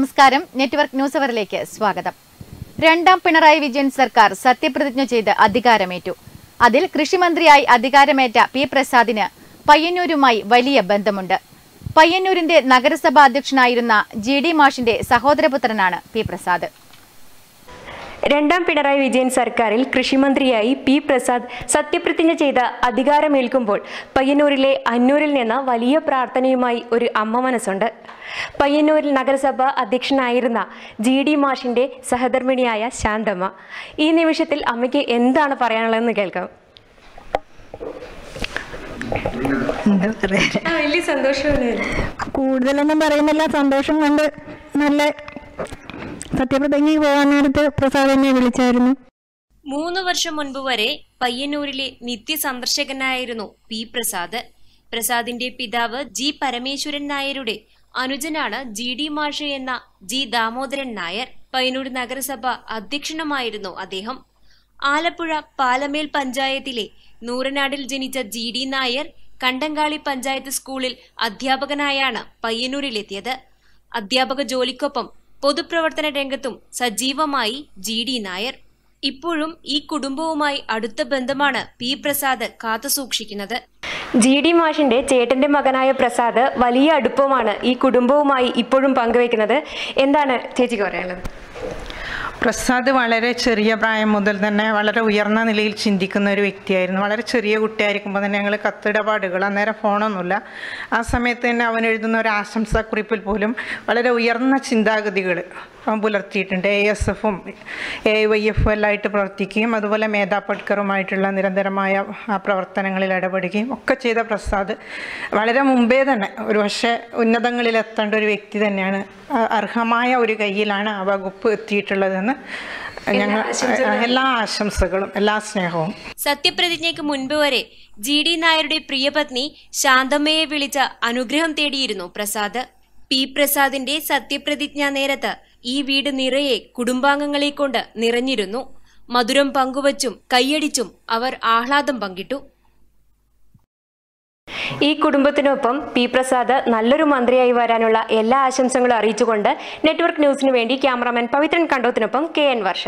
നമസ്കാരം network news അവറിലേക്ക് സ്വാഗതം രണ്ടാം പിണറായി വിജയൻ സർക്കാർ സത്യപ്രതിജ്ഞ ചെയ്ത് അധികാരമേറ്റു അതിൽ കൃഷിമന്ത്രിയായി അധികാരമേറ്റ പി പ്രസാദിന് പയ്യന്നൂരുമായി വലിയ ബന്ധമുണ്ട് പയ്യന്നൂരിന്റെ നഗരസഭാ അധ്യക്ഷനായിരുന്ന ജി ഡി മാഷിന്റെ സഹോദരപുത്രനാണ് പി പ്രസാദ് രണ്ടാം പിണറായി വിജയൻ സർക്കാരിൽ കൃഷിമന്ത്രിയായി പി പ്രസാദ് സത്യപ്രതിജ്ഞ ചെയ്ത് അധികാരമേൽക്കുമ്പോൾ പയ്യന്നൂരിലെ അന്നൂരിൽ നിന്ന് വലിയ പ്രാർത്ഥനയുമായി ഒരു അമ്മ മനസ്സുണ്ട് പയ്യന്നൂരിൽ നഗരസഭ അധ്യക്ഷനായിരുന്ന ജി ഡി മാഷിന്റെ സഹധർമ്മിണിയായ ശാന്തമ്മ ഈ നിമിഷത്തിൽ അമ്മയ്ക്ക് എന്താണ് പറയാനുള്ളതെന്ന് കേൾക്കാം എന്താ പറയാ വലിയ സന്തോഷമാണ് കൂടുതലൊന്നും പറയുന്നില്ല സന്തോഷം കൊണ്ട് നല്ല സത്യപ്രതിജ്ഞയ്ക്ക് പോകാൻ നേരത്ത് പ്രസാദ് എന്നെ വിളിച്ചായിരുന്നു മൂന്ന് വർഷം മുൻപ് വരെ പയ്യന്നൂരിലെ നിത്യസന്ദർശകനായിരുന്നു പി പ്രസാദ് പ്രസാദിന്റെ പിതാവ് ജി പരമേശ്വരൻ നായരുടെ അനുജനാണ് ജി ഡി മാഷ് എന്ന ജി ദാമോദരൻ നായർ പയ്യന്നൂർ നഗരസഭ അധ്യക്ഷനുമായിരുന്നു അദ്ദേഹം ആലപ്പുഴ പാലമേൽ പഞ്ചായത്തിലെ നൂറനാടിൽ ജനിച്ച ജി ഡി നായർ കണ്ടങ്കാളി പഞ്ചായത്ത് സ്കൂളിൽ അധ്യാപകനായാണ് പയ്യന്നൂരിലെത്തിയത് അധ്യാപക ജോലിക്കൊപ്പം പൊതുപ്രവർത്തന രംഗത്തും സജീവമായി ജി ഡി നായർ ഇപ്പോഴും ഈ കുടുംബവുമായി അടുത്ത ബന്ധമാണ് പി പ്രസാദ് കാത്തുസൂക്ഷിക്കുന്നത് ജി ഡി മാഷിന്റെ ചേട്ടന്റെ മകനായ പ്രസാദ് വലിയ അടുപ്പമാണ് ഈ കുടുംബവുമായി ഇപ്പോഴും പങ്കുവെക്കുന്നത് എന്താണ് ചേച്ചിക്ക് പറയാനുള്ളത് പ്രസാദ് വളരെ ചെറിയ പ്രായം മുതൽ തന്നെ വളരെ ഉയർന്ന നിലയിൽ ചിന്തിക്കുന്ന ഒരു വ്യക്തിയായിരുന്നു വളരെ ചെറിയ കുട്ടിയായിരിക്കുമ്പോൾ തന്നെ ഞങ്ങൾ കത്തിടപാടുകൾ അന്നേരം ഫോണൊന്നുമില്ല ആ സമയത്ത് തന്നെ അവൻ എഴുതുന്ന ഒരു ആശംസാക്കുറിപ്പിൽ പോലും വളരെ ഉയർന്ന ചിന്താഗതികൾ അവൻ പുലർത്തിയിട്ടുണ്ട് എ എസ് എഫും എ വൈ എഫും എല്ലാം ആയിട്ട് പ്രവർത്തിക്കുകയും അതുപോലെ മേധാ പട്കറുമായിട്ടുള്ള നിരന്തരമായ ആ പ്രവർത്തനങ്ങളിൽ ഇടപെടുകയും ഒക്കെ ചെയ്ത പ്രസാദ് വളരെ മുമ്പേ തന്നെ ഒരു പക്ഷേ ഉന്നതങ്ങളിൽ എത്തേണ്ട ഒരു വ്യക്തി തന്നെയാണ് ആ അർഹമായ ഒരു കയ്യിലാണ് ആ വകുപ്പ് എത്തിയിട്ടുള്ളതെന്ന് ഞങ്ങൾ എല്ലാ ആശംസകളും എല്ലാ സ്നേഹവും സത്യപ്രതിജ്ഞയ്ക്ക് മുൻപ് വരെ ജി ഡി നായരുടെ പ്രിയപത്നി ശാന്തമ്മയെ വിളിച്ച അനുഗ്രഹം തേടിയിരുന്നു പ്രസാദ് പി പ്രസാദിന്റെ സത്യപ്രതിജ്ഞാ നേരത്ത് ഈ വീട് നിറയെ കുടുംബാംഗങ്ങളെ കൊണ്ട് നിറഞ്ഞിരുന്നു മധുരം പങ്കുവച്ചും കൈയടിച്ചും അവർ ആഹ്ലാദം പങ്കിട്ടു ഈ കുടുംബത്തിനൊപ്പം പി പ്രസാദ് നല്ലൊരു മന്ത്രിയായി വരാനുള്ള എല്ലാ ആശംസകളും അറിയിച്ചുകൊണ്ട് നെറ്റ്വർക്ക് ന്യൂസിനു വേണ്ടി ക്യാമറാമാൻ പവിത്രൻ കണ്ടോത്തിനൊപ്പം കെ എൻ വർഷ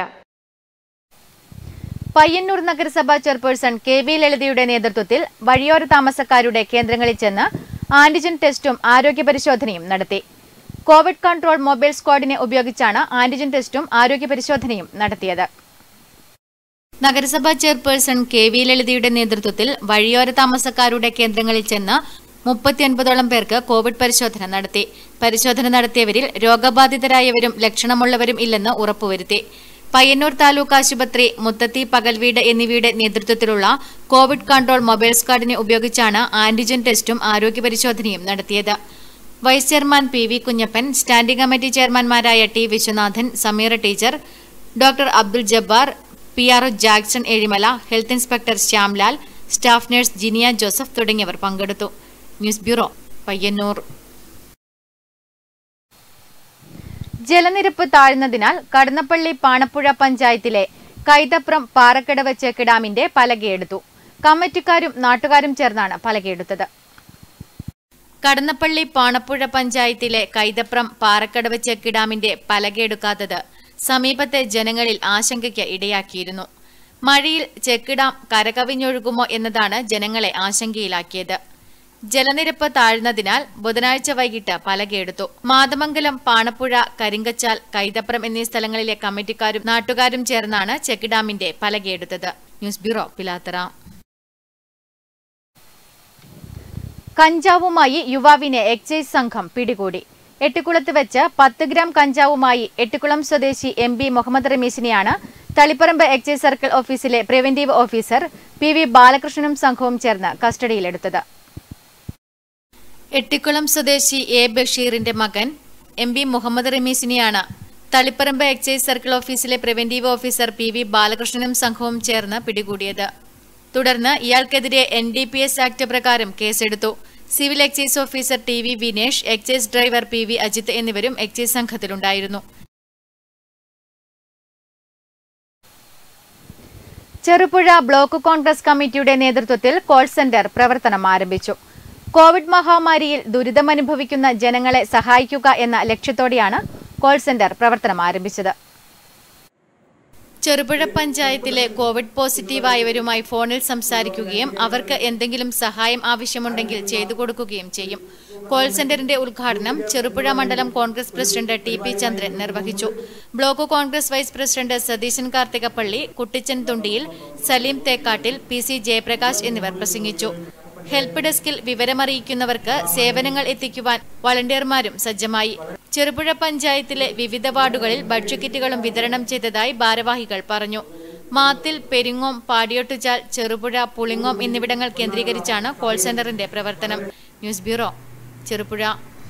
പയ്യന്നൂർ നഗരസഭാ ചെയർപേഴ്സൺ കെ വി ലളിതയുടെ നേതൃത്വത്തിൽ വഴിയോര താമസക്കാരുടെ കേന്ദ്രങ്ങളിൽ ചെന്ന് ആന്റിജൻ ടെസ്റ്റും ആരോഗ്യ പരിശോധനയും നടത്തി കോവിഡ് കൺട്രോൾ മൊബൈൽ സ്ക്വാഡിനെ ഉപയോഗിച്ചാണ് ആന്റിജൻ ടെസ്റ്റും ആരോഗ്യ പരിശോധനയും നടത്തിയത് നഗരസഭാ ചെയർപേഴ്സൺ കെ വി ലളിതയുടെ നേതൃത്വത്തിൽ വഴിയോര താമസക്കാരുടെ കേന്ദ്രങ്ങളിൽ ചെന്ന് മുപ്പത്തിയൊൻപതോളം പേർക്ക് കോവിഡ് പരിശോധന നടത്തി പരിശോധന നടത്തിയവരിൽ രോഗബാധിതരായവരും ലക്ഷണമുള്ളവരും ഇല്ലെന്ന് ഉറപ്പുവരുത്തി പയ്യന്നൂർ താലൂക്ക് ആശുപത്രി മുത്തത്തി പകൽവീട് എന്നിവയുടെ നേതൃത്വത്തിലുള്ള കോവിഡ് കൺട്രോൾ മൊബൈൽ സ്ക്വാഡിനെ ഉപയോഗിച്ചാണ് ആന്റിജൻ ടെസ്റ്റും ആരോഗ്യ പരിശോധനയും നടത്തിയത് vice chairman P V Kunhappan standing committee ചെയർമാൻമാരായ T Viswanathan Sameera teacher doctor Abdul Jabbar P R O Jackson Ezhimala health inspector Shyamlal staff nurse Jiniya Joseph തുടങ്ങിയവർ പങ്കെടുത്തു ന്യൂസ് ബ്യൂറോ പയ്യന്നൂർ ജലനിരപ്പ് താഴ്ന്നതിനാൽ കടന്നപ്പള്ളി പാണപ്പുഴ പഞ്ചായത്തിലെ കൈതപ്രം പാറക്കടവ് ചെക്ക് ഡാമിന്റെ പലകയെടുത്തു കമ്മിറ്റിക്കാരും നാട്ടുകാരും ചേർന്നാണ് പലകയെടുത്തത് കടന്നപ്പള്ളി പാണപ്പുഴ പഞ്ചായത്തിലെ കൈതപ്രം പാറക്കടവ് ചെക്ക് ഡാമിന്റെ പലകയെടുക്കാത്തത് സമീപത്തെ ജനങ്ങളിൽ ആശങ്കയ്ക്ക് ഇടയാക്കിയിരുന്നു മഴയിൽ ചെക്ക് ഡാം കരകവിഞ്ഞൊഴുകുമോ എന്നതാണ് ജനങ്ങളെ ആശങ്കയിലാക്കിയത് ജലനിരപ്പ് താഴ്ന്നതിനാൽ ബുധനാഴ്ച വൈകിട്ട് പലകയെടുത്തു മാതമംഗലം പാണപ്പുഴ കരിങ്കച്ചാൽ കൈതപ്രം എന്നീ സ്ഥലങ്ങളിലെ കമ്മിറ്റിക്കാരും നാട്ടുകാരും ചേർന്നാണ് ചെക്ക് ഡാമിന്റെ പലകയെടുത്തത് ന്യൂസ് ബ്യൂറോ പിലാത്തറ കഞ്ചാവുമായി യുവാവിനെ എക്സൈസ് സംഘം പിടികൂടി എട്ടിക്കുളത്ത് വെച്ച് പത്ത് ഗ്രാം കഞ്ചാവുമായി എട്ടിക്കുളം സ്വദേശി എം ബി മുഹമ്മദ് റമീസിനെയാണ് തളിപ്പറമ്പ് എക്സൈസ് സർക്കിൾ ഓഫീസിലെ പ്രിവന്റീവ് ഓഫീസർ പി വി ബാലകൃഷ്ണനും സംഘവും ചേർന്ന് കസ്റ്റഡിയിലെടുത്തത് എട്ടിക്കുളം സ്വദേശി എ ബഷീറിന്റെ മകൻ എം ബി മുഹമ്മദ് റമീസിനെയാണ് തളിപ്പറമ്പ് എക്സൈസ് സർക്കിൾ ഓഫീസിലെ പ്രിവന്റീവ് ഓഫീസർ പി വി ബാലകൃഷ്ണനും സംഘവും ചേർന്ന് പിടികൂടിയത് തുടർന്ന് ഇയാൾക്കെതിരെ N D P S act പ്രകാരം കേസെടുത്തു civil excise officer T V Vinesh excise driver P V Ajith എന്നിവരും എക്സൈസ് സംഘത്തിലുണ്ടായിരുന്നു ചെറുപുഴ ബ്ലോക്ക് കോൺഗ്രസ് കമ്മിറ്റിയുടെ നേതൃത്വത്തിൽ കോൾ സെന്റർ പ്രവർത്തനം ആരംഭിച്ചു കോവിഡ് മഹാമാരിയിൽ ദുരിതമനുഭവിക്കുന്ന ജനങ്ങളെ സഹായിക്കുക എന്ന ലക്ഷ്യത്തോടെയാണ് കോൾ സെന്റർ പ്രവർത്തനം ആരംഭിച്ചത് ചെറുപുഴ പഞ്ചായത്തിലെ കോവിഡ് പോസിറ്റീവായവരുമായി ഫോണിൽ സംസാരിക്കുകയും അവർക്ക് എന്തെങ്കിലും സഹായം ആവശ്യമുണ്ടെങ്കിൽ ചെയ്തു കൊടുക്കുകയും ചെയ്യും കോൾ സെന്ററിന്റെ ഉദ്ഘാടനം ചെറുപുഴ മണ്ഡലം Congress president T P Chandran നിർവഹിച്ചു block Congress vice president Satheesan Karthikappally Kuttichan Thundiyil Saleem Thekkattil P C Jayaprakash എന്നിവർ പ്രസംഗിച്ചു ഹെൽപ്പ് ഡെസ്കിൽ വിവരമറിയിക്കുന്നവർക്ക് സേവനങ്ങൾ എത്തിക്കുവാൻ വളണ്ടിയർമാരും സജ്ജമായി ചെറുപുഴ പഞ്ചായത്തിലെ വിവിധ വാർഡുകളിൽ ഭക്ഷ്യക്കിറ്റുകളും വിതരണം ചെയ്തതായി ഭാരവാഹികൾ പറഞ്ഞു മാത്തിൽ പെരിങ്ങോം പാടിയൊട്ടുചാൽ ചെറുപുഴ പുളിങ്ങോം എന്നിവിടങ്ങൾ കേന്ദ്രീകരിച്ചാണ് കോൾ സെന്ററിന്റെ പ്രവർത്തനം ന്യൂസ് ബ്യൂറോ ചെറുപുഴ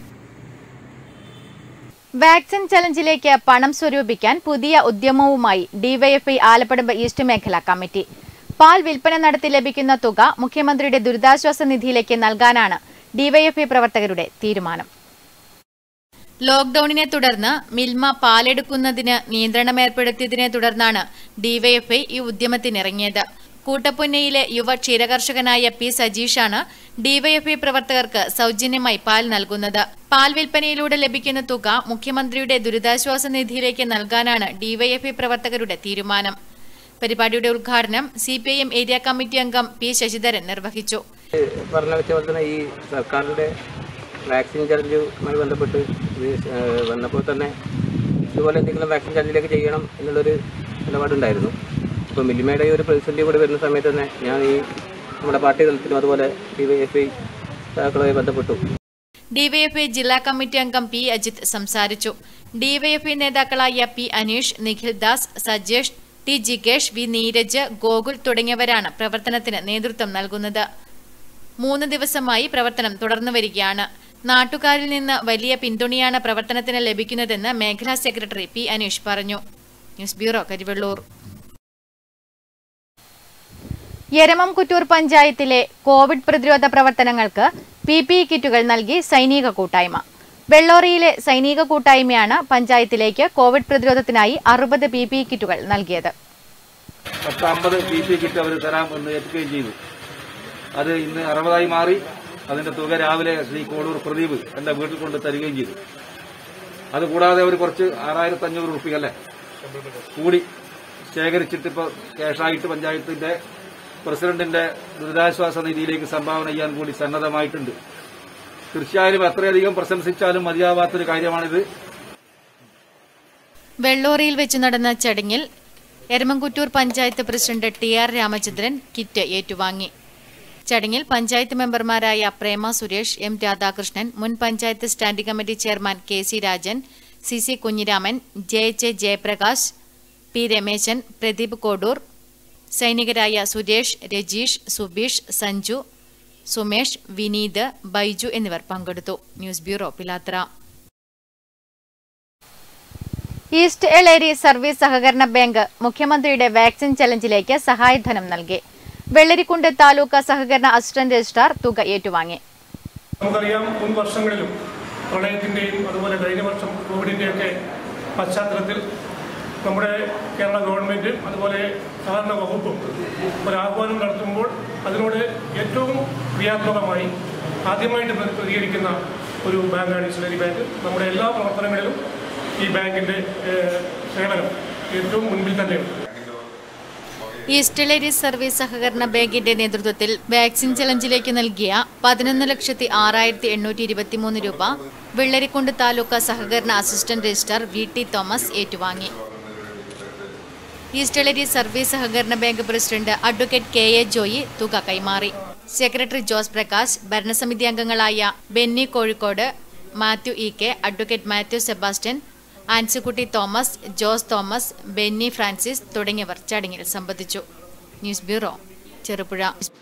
വാക്സിൻ ചലഞ്ചിലേക്ക് പണം സ്വരൂപിക്കാൻ പുതിയ ഉദ്യമവുമായി ഡിവൈഎഫ്ഐ ആലപ്പടമ്പ് ഈസ്റ്റ് മേഖലാ കമ്മിറ്റി പാൽ വിൽപ്പന നടത്തി ലഭിക്കുന്ന തുക മുഖ്യമന്ത്രിയുടെ ദുരിതാശ്വാസ നിധിയിലേക്ക് നൽകാനാണ് ഡിവൈഎഫ്ഐ പ്രവർത്തകരുടെ തീരുമാനം ലോക്ഡൌണിനെ തുടർന്ന് മിൽമ പാലെടുക്കുന്നതിന് നിയന്ത്രണം ഏർപ്പെടുത്തിയതിനെ തുടർന്നാണ് ഡിവൈഎഫ്ഐ ഈ ഉദ്യമത്തിനിറങ്ങിയത് കൂട്ടപ്പൊന്നയിലെ യുവ ക്ഷീരകർഷകനായ പി സജീഷാണ് ഡിവൈഎഫ്ഐ പ്രവർത്തകർക്ക് സൗജന്യമായി പാൽ നൽകുന്നത് പാൽ വിൽപ്പനയിലൂടെ ലഭിക്കുന്ന തുക മുഖ്യമന്ത്രിയുടെ ദുരിതാശ്വാസ നിധിയിലേക്ക് നൽകാനാണ് ഡിവൈഎഫ്ഐ പ്രവർത്തകരുടെ തീരുമാനം പരിപാടിയുടെ ഉദ്ഘാടനം സി ഏരിയ കമ്മിറ്റി അംഗം പി ശശിധരൻ നിർവഹിച്ചു പറഞ്ഞ വെച്ച പോലെ തന്നെ ഈ സർക്കാരിൻ്റെ വാക്സിൻ ചലഞ്ചുമായി ബന്ധപ്പെട്ട് ഇത് ഏഹ് വന്നപ്പോൾ തന്നെ ഇതുപോലെ എന്തെങ്കിലും വാക്സിൻ ചലഞ്ചിലേക്ക് ചെയ്യണം എന്നുള്ളൊരു നിലപാടുണ്ടായിരുന്നു അപ്പോൾ മില്ലിമയുടെ ഈ ഒരു പ്രതിസന്ധി കൂടി വരുന്ന സമയത്ത് തന്നെ ഞാൻ ഈ നമ്മുടെ പാർട്ടി തലത്തിലും അതുപോലെ ഡി വൈ എഫ് ഐ നേതാക്കളുമായി ബന്ധപ്പെട്ടു ഡിവൈഎഫ്ഐ ജില്ലാ കമ്മിറ്റി അംഗം പി അജിത് സംസാരിച്ചു ഡിവൈഎഫ്ഐ നേതാക്കളായ പി അനീഷ് നിഖിൽ ദാസ് സജേഷ് ടി ജിഗേഷ് വി നീരജ് ഗോകുൽ തുടങ്ങിയവരാണ് പ്രവർത്തനത്തിന് നേതൃത്വം നൽകുന്നത് മൂന്ന് ദിവസമായി പ്രവർത്തനം തുടർന്നു വരികയാണ് നാട്ടുകാരിൽ നിന്ന് വലിയ പിന്തുണയാണ് പ്രവർത്തനത്തിന് ലഭിക്കുന്നതെന്ന് മേഖലാ സെക്രട്ടറി പി അനീഷ് പറഞ്ഞു ന്യൂസ് ബ്യൂറോ കരിവെള്ളൂർ യരമം കുറ്റൂർ പഞ്ചായത്തിലെ കോവിഡ് പ്രതിരോധ പ്രവർത്തനങ്ങൾക്ക് പി പി ഇ കിറ്റുകൾ നൽകി സൈനിക കൂട്ടായ്മ വെള്ളോറിയിലെ സൈനിക കൂട്ടായ്മയാണ് പഞ്ചായത്തിലേക്ക് കോവിഡ് പ്രതിരോധത്തിനായി അറുപത് പി പി ഇ കിറ്റുകൾ നൽകിയത് പത്ത് അമ്പത് പി പി കിറ്റ് അവർ തരാം എന്ന് ഏൽക്കുകയും ചെയ്തു അത് ഇന്ന് അറുപതായി മാറി അതിന്റെ തുക രാവിലെ ശ്രീ കോളൂർ പ്രദീപ് എന്റെ വീട്ടിൽ കൊണ്ട് തരികയും ചെയ്തു അതുകൂടാതെ അവർ കുറച്ച് ആറായിരത്തി അഞ്ഞൂറ് റുപ്യ അല്ലേ കൂടി ശേഖരിച്ചിട്ട് ഇപ്പോൾ ക്യാഷായിട്ട് പഞ്ചായത്തിന്റെ പ്രസിഡന്റിന്റെ ദുരിതാശ്വാസ നിധിയിലേക്ക് സംഭാവന ചെയ്യാൻ കൂടി സന്നദ്ധമായിട്ടുണ്ട് തീർച്ചയായും എത്രയധികം പ്രശംസിച്ചാലും മതിയാവാത്തൊരു കാര്യമാണിത് വെള്ളോറിയിൽ വെച്ച് നടന്ന ചടങ്ങിൽ Eramamkuttur panchayat president T R Ramachandran kit ഏറ്റുവാങ്ങി ചടങ്ങിൽ പഞ്ചായത്ത് മെമ്പർമാരായ പ്രേമ സുരേഷ് എം രാധാകൃഷ്ണൻ മുൻ panchayat standing committee chairman K C Rajan C C Kunhiraman J H Jayaprakash P Rameshan Pradeep Kodur സൈനികരായ സുരേഷ് രജീഷ് സുബീഷ് സഞ്ജു സുമേഷ് വിനീത് ബൈജു എന്നിവർ പങ്കെടുത്തു news bureau Pilathara east Eleri service സഹകരണ ബാങ്ക് മുഖ്യമന്ത്രിയുടെ വാക്സിൻ ചലഞ്ചിലേക്ക് സഹായധനം നൽകി വെള്ളരിക്കുണ്ട് താലൂക്ക് സഹകരണ അസിസ്റ്റന്റ് രജിസ്ട്രാർ തുക ഏറ്റുവാങ്ങി നമുക്കറിയാം മുൻ വർഷങ്ങളിലും പ്രളയത്തിൻ്റെയും അതുപോലെ കഴിഞ്ഞ വർഷം കോവിഡിൻ്റെയൊക്കെ പശ്ചാത്തലത്തിൽ നമ്മുടെ കേരള ഗവൺമെൻറ് അതുപോലെ സഹകരണ വകുപ്പും ഒരു ആഹ്വാനം നടത്തുമ്പോൾ അതിനോട് ഏറ്റവും ക്രിയാത്മകമായി ആദ്യമായിട്ട് പ്ര- പ്രതികരിക്കുന്ന ഒരു ബാങ്കാണ് ഇസ്ലേരി ബാങ്ക് നമ്മുടെ എല്ലാ പ്രവർത്തനങ്ങളിലും ഈ ബാങ്കിൻ്റെ ഏഹ്, സേവനം ഏറ്റവും മുൻപിൽ തന്നെയുണ്ട് ഈസ്റ്റ് എളേരി സർവീസ് സഹകരണ ബാങ്കിന്റെ നേതൃത്വത്തിൽ വാക്സിൻ ചലഞ്ചിലേക്ക് നൽകിയ പതിനൊന്ന് ലക്ഷത്തി ആറായിരത്തി എണ്ണൂറ്റി ഇരുപത്തിമൂന്ന് രൂപ വെള്ളരിക്കുണ്ട് താലൂക്ക് സഹകരണ assistant registrar V T Thomas ഏറ്റുവാങ്ങി ഈസ്റ്റ് എളേരി സർവീസ് സഹകരണ bank president advocate K A Joy തുക കൈമാറി സെക്രട്ടറി ജോസ് പ്രകാശ് ഭരണസമിതി അംഗങ്ങളായ Benny Kozhikode Mathew E K advocate Mathew Sebastian Ancykutty Thomas Jose Thomas Benny Francis തുടങ്ങിയവർ ചടങ്ങിൽ സംബന്ധിച്ചു ന്യൂസ് ബ്യൂറോ ചെറുപുഴ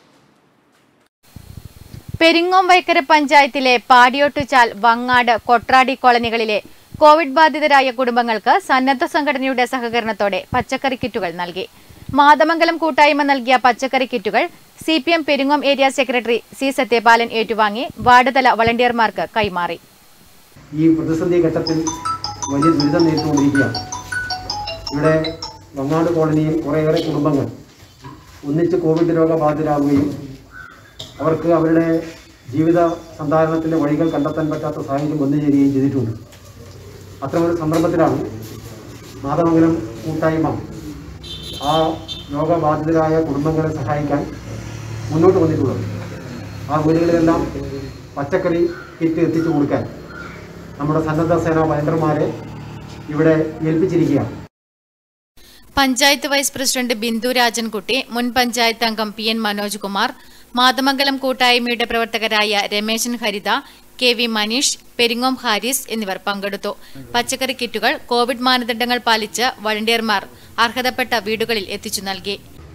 പെരിങ്ങോം വൈക്കര പഞ്ചായത്തിലെ പാടിയോട്ടുചാൽ വങ്ങാട് കൊട്രാടി കോളനികളിലെ കോവിഡ് ബാധിതരായ കുടുംബങ്ങൾക്ക് സന്നദ്ധ സംഘടനയുടെ സഹകരണത്തോടെ പച്ചക്കറി കിറ്റുകൾ നൽകി മാതമംഗലം കൂട്ടായ്മ നൽകിയ പച്ചക്കറി കിറ്റുകൾ C P M Peringome area secretary C Sathyapalan ഏറ്റുവാങ്ങി വാർഡ് തല വളണ്ടിയർമാർക്ക് കൈമാറി ഈ പ്രതിസന്ധി ഘട്ടത്തിൽ വലിയ ദുരിതം നേരിട്ടുകൊണ്ടിരിക്കുകയാണ് ഇവിടെ വങ്ങാട് കോളനിയിൽ കുറേയേറെ കുടുംബങ്ങൾ ഒന്നിച്ച് കോവിഡ് രോഗബാധിതരാകുകയും അവർക്ക് അവരുടെ ജീവിത സന്ധാരണത്തിൻ്റെ വഴികൾ കണ്ടെത്താൻ പറ്റാത്ത സാഹചര്യം വന്നു ചേരുകയും ചെയ്തിട്ടുണ്ട് അത്തരമൊരു സന്ദർഭത്തിലാണ് മാതമംഗലം കൂട്ടായ്മ ആ രോഗബാധിതരായ കുടുംബങ്ങളെ സഹായിക്കാൻ മുന്നോട്ട് വന്നിട്ടുള്ളത് ആ വീടുകളിലെല്ലാം പച്ചക്കറി കിറ്റ് എത്തിച്ചു കൊടുക്കാൻ നമ്മുടെ സന്നദ്ധ സേനാ വലണ്ടർമാരെ ഇവിടെ ഏൽപ്പിച്ചിരിക്കുകയാണ് പഞ്ചായത്ത് വൈസ് പ്രസിഡന്റ് ബിന്ദു രാജൻകുട്ടി മുൻ പഞ്ചായത്ത് അംഗം പി എൻ മനോജ് കുമാർ മാതമംഗലം കൂട്ടായ്മയുടെ പ്രവർത്തകരായ രമേശൻ ഹരിത കെ വി മനീഷ് പെരിങ്ങോം ഹാരിസ് എന്നിവർ പങ്കെടുത്തു പച്ചക്കറി കിറ്റുകൾ കോവിഡ് മാനദണ്ഡങ്ങൾ പാലിച്ച് വളണ്ടിയർമാർ അർഹതപ്പെട്ട വീടുകളിൽ എത്തിച്ചു നൽകി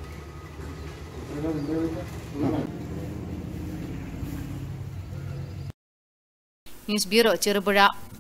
news bureau Cherupuzha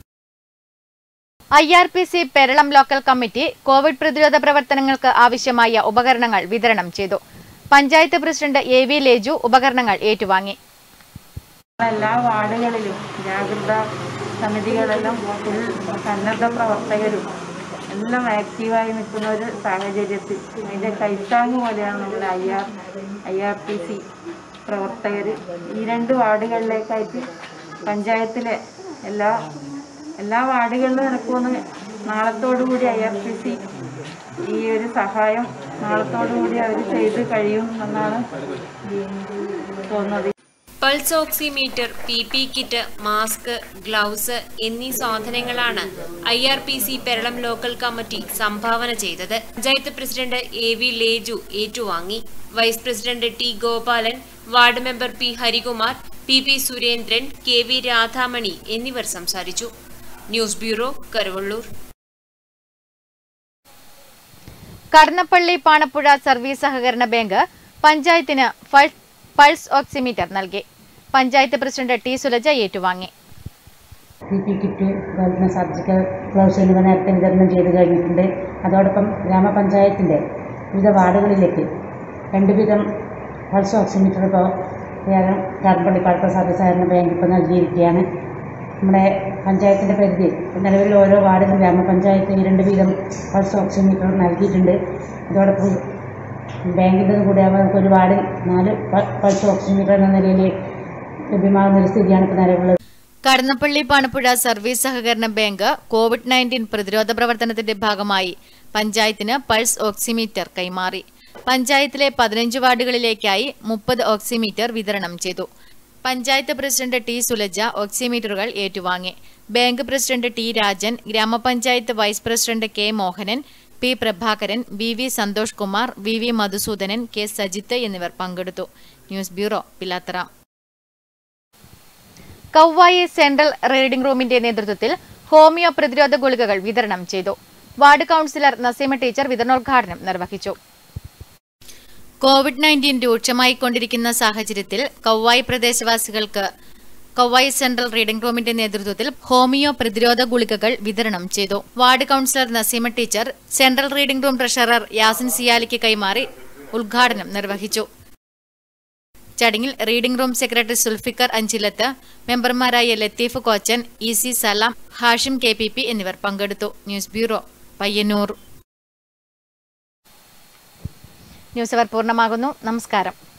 I R P C Peralam local committee Covid പ്രതിരോധ പ്രവർത്തനങ്ങൾക്ക് ആവശ്യമായ ഉപകരണങ്ങൾ വിതരണം ചെയ്തു panchayat president A V Leju ഉപകരണങ്ങൾ ഏറ്റുവാങ്ങി എല്ലാ വാർഡുകളിലും ജാഗ്രത സമിതികളെല്ലാം ഫുൾ സന്നദ്ധ പ്രവർത്തകരും എല്ലാം ആക്റ്റീവായി നിൽക്കുന്ന ഒരു സാഹചര്യത്തിൽ അതിൻ്റെ കൈത്താങ് പോലെയാണ് നമ്മുടെ I R I R P C പ്രവർത്തകർ ഈ രണ്ട് വാർഡുകളിലേക്കായിട്ട് പഞ്ചായത്തിലെ എല്ലാ എല്ലാ വാർഡുകളിലും നടക്കുമെന്ന് നാളത്തോടുകൂടി ഐ ആർ പി സി ഈ ഒരു സഹായം നാളത്തോടുകൂടി അവർ ചെയ്ത് കഴിയും എന്നാണ് തോന്നുന്നത് pulse oximeter P P kit mask gloves എന്നീ സാധനങ്ങളാണ് I R P C Peralam local committee സംഭാവന ചെയ്തത് panchayat president A V Leju ഏറ്റുവാങ്ങി vice president T Gopalan ward member P Harikumar P P Surendran K V Radhamani എന്നിവർ സംസാരിച്ചു news bureau Karuvellur Kadannappally Panappuzha service സഹകരണ ബാങ്ക് പഞ്ചായത്തിന് ഫൾ- പൾസ് ഓക്സിമീറ്റർ നൽകി പഞ്ചായത്ത് പ്രസിഡന്റ് ടി സുലജ ഏറ്റുവാങ്ങി പി പി കിറ്റ് അതുപോലെ സർജിക്കൽ ഗ്ലൗസ് എന്നിവ നേരത്തെ വിതരണം ചെയ്ത് കഴിഞ്ഞിട്ടുണ്ട് അതോടൊപ്പം ഗ്രാമപഞ്ചായത്തിൻ്റെ വിവിധ വാർഡുകളിലേക്ക് രണ്ട് വീതം പൾസ് ഓക്സിമീറ്റർ ഇപ്പോൾ വേഗം കടമ്പള്ളി പാഴ്പ്പ സർവീസ് സഹകരണ ബാങ്ക് ഇപ്പോൾ നൽകിയിരിക്കുകയാണ് നമ്മുടെ പഞ്ചായത്തിൻ്റെ പരിധിയിൽ നിലവിൽ ഓരോ വാർഡിലും ഗ്രാമപഞ്ചായത്ത് രണ്ട് വീതം പൾസ് ഓക്സിമീറ്റർ നൽകിയിട്ടുണ്ട് അതോടൊപ്പം ബാങ്കിൻ്റെ കൂടെ ആകുമ്പോൾ നമുക്ക് ഒരു വാർഡിൽ നാല് പ- പൾസ് ഓക്സിമീറ്റർ എന്ന നിലയിൽ ലഭ്യമാകുന്ന ഒരു സ്ഥിതിയാണ് ഇപ്പോൾ നിലവിലുള്ളത് കടന്നപ്പള്ളി പാണപ്പുഴ സർവീസ് സഹകരണ ബാങ്ക് കോവിഡ് നയൻറ്റീൻ പ്രതിരോധ പ്രവർത്തനത്തിന്റെ ഭാഗമായി പഞ്ചായത്തിന് പൾസ് ഓക്സിമീറ്റർ കൈമാറി പഞ്ചായത്തിലെ പതിനഞ്ച് വാർഡുകളിലേക്കായി മുപ്പത് ഓക്സിമീറ്റർ വിതരണം ചെയ്തു പഞ്ചായത്ത് പ്രസിഡന്റ് ടി സുലജ ഓക്സിമീറ്ററുകൾ ഏറ്റുവാങ്ങി ബാങ്ക് പ്രസിഡന്റ് ടി രാജൻ ഗ്രാമപഞ്ചായത്ത് vice president K Mohanan P Prabhakaran V V Santhosh Kumar V V Madhusudanan K Sajith എന്നിവർ പങ്കെടുത്തു news bureau Pilathara Kouvayi central reading റൂമിന്റെ നേതൃത്വത്തിൽ ഹോമിയോ പ്രതിരോധ ഗുളികകൾ വിതരണം ചെയ്തു വാർഡ് കൌൺസിലർ നസീമ ടീച്ചർ വിതരണോദ്ഘാടനം നിർവഹിച്ചു കോവിഡ് നയൻറ്റീൻ രൂക്ഷമായിക്കൊണ്ടിരിക്കുന്ന സാഹചര്യത്തിൽ കൗവായി പ്രദേശവാസികൾക്ക് കൗവായി സെൻട്രൽ റീഡിംഗ് റൂമിന്റെ നേതൃത്വത്തിൽ ഹോമിയോ പ്രതിരോധ ഗുളികകൾ വിതരണം ചെയ്തു ward councillor Naseema teacher central reading room treasurer Yasin സിയാലിക്ക് കൈമാറി ഉദ്ഘാടനം നിർവഹിച്ചു ചടങ്ങിൽ reading room secretary Sulfikar Anchilath മെമ്പർമാരായ Latheef Kochan E C Salam Hashim K P P എന്നിവർ പങ്കെടുത്തു ന്യൂസ് ബ്യൂറോ പയ്യന്നൂർ ന്യൂസ് അവർ പൂർണ്ണമാകുന്നു നമസ്കാരം